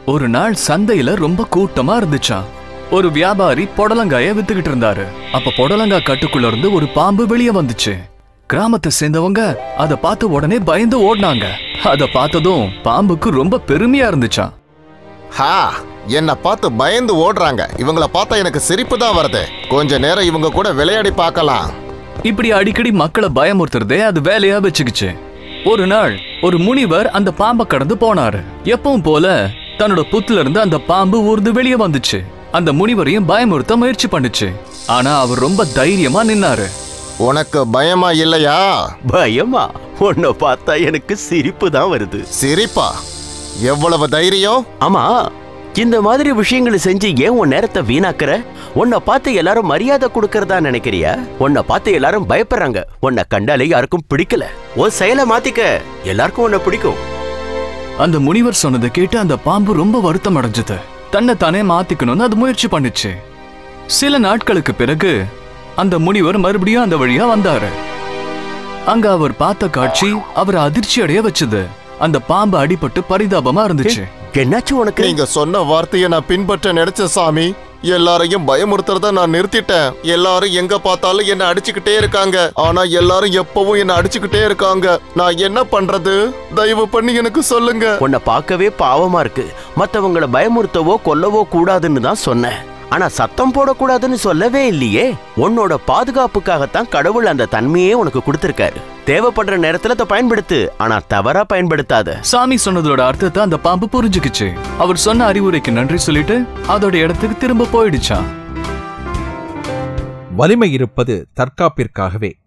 ஒரு நாள் சந்தையில ரொம்ப கூட்டமா இருந்துச்சாம் ஒரு வியாபாரி புடலங்காய வித்துக்கிட்டு இருந்தாரு அப்ப புடலங்காய் கட்டுக்குள்ள இருந்து ஒரு பாம்பு வெளியே வந்துச்சு கிராமத்தை சேர்ந்தவங்க அத பார்த்த உடனே பயந்து ஓடினாங்க அத பார்த்ததும் பாம்புக்கு ரொம்ப பெருமையா இருந்துச்சாம் ஹா என்னை பார்த்து பயந்து ஓடுறாங்க இவங்கள பார்த்தா எனக்கு சிரிப்பு தான் வருது கொஞ்ச நேரம் இவங்க கூட விளையாடி பார்க்கலாம் இப்படி அடிக்கடி மக்களை பயமுறுத்துறதே அது வேலையா வச்சுக்கிச்சு ஒரு நாள் ஒரு முனிவர் அந்த பாம்பை கடந்து போனாரு எப்பவும் போல தன்னோட புத்துல இருந்து அந்த பாம்பு ஊர்ந்து வெளியே வந்துச்சு அந்த முனிவரையும் பயமுறுத்த முயற்சி பண்ணுச்சு ஆனா அவர் ரொம்ப தைரியமா நின்னாரு உனக்கு பயமா இல்லையா பயமா உன்னை பார்த்தா எனக்கு சிரிப்பு தான் வருது சிரிப்பா எவ்வளவு தைரியம் ஆமா இந்த மாதிரி விஷயங்களை செஞ்சு ஏன் உன் நேரத்தை வீணாக்குற உன்னை பார்த்து எல்லாரும் மரியாதை கொடுக்கறதா நினைக்கிறியா உன்னை பார்த்து எல்லாரும் பயப்படுறாங்க உன்னை கண்டாலே யாருக்கும் பிடிக்கல உன் செயலை மாத்திக்க எல்லாருக்கும் உன்னை பிடிக்கும் அந்த முனிவர் சொன்னதை கேட்டு அந்த பாம்பு ரொம்ப வருத்தம் அடைஞ்சது தன்னை தானே மாத்திக்கணும்னு அது முயற்சி பண்ணுச்சு சில நாட்களுக்கு பிறகு அந்த முனிவர் மறுபடியும் அந்த வழியா வந்தாரு அங்க அவர் பார்த்த காட்சி அவரை அதிர்ச்சி அடைய வச்சது அந்த பாம்பு அடிபட்டு பரிதாபமா இருந்துச்சு என்னாச்சு உனக்கு நீங்க சொன்ன வார்த்தையை நான் பின்பற்ற நினைச்சேன் சாமி எல்லாரையும் பயமுறுத்துறத நான் நிறுத்திட்டேன் எல்லாரும் எங்க பார்த்தாலும் என்ன அடிச்சுக்கிட்டே இருக்காங்க ஆனா எல்லாரும் எப்பவும் என்ன அடிச்சுக்கிட்டே இருக்காங்க நான் என்ன பண்றது தயவு பண்ணி எனக்கு சொல்லுங்க உன்னை பார்க்கவே பாவமா இருக்கு மத்தவங்கள பயமுறுத்தவோ கொல்லவோ கூடாதுன்னு தான் சொன்னேன் ஆனா சத்தம் போடக்கூடாதுன்னு சொல்லவே இல்லையே உன்னோட பாதுகாப்புக்காகத்தான் கடவுள் அந்த தன்மையே உனக்கு கொடுத்திருக்காரு தேவைப்படுற நேரத்துல அதை பயன்படுத்து ஆனா தவறா பயன்படுத்தாத சாமி சொன்னதோட அர்த்தத்தை அந்த பாம்பு புரிஞ்சுக்கிச்சு அவர் சொன்ன அறிவுரைக்கு நன்றி சொல்லிட்டு அதோட இடத்துக்கு திரும்ப போயிடுச்சான் வலிமை இருப்பது தற்காப்பிற்காகவே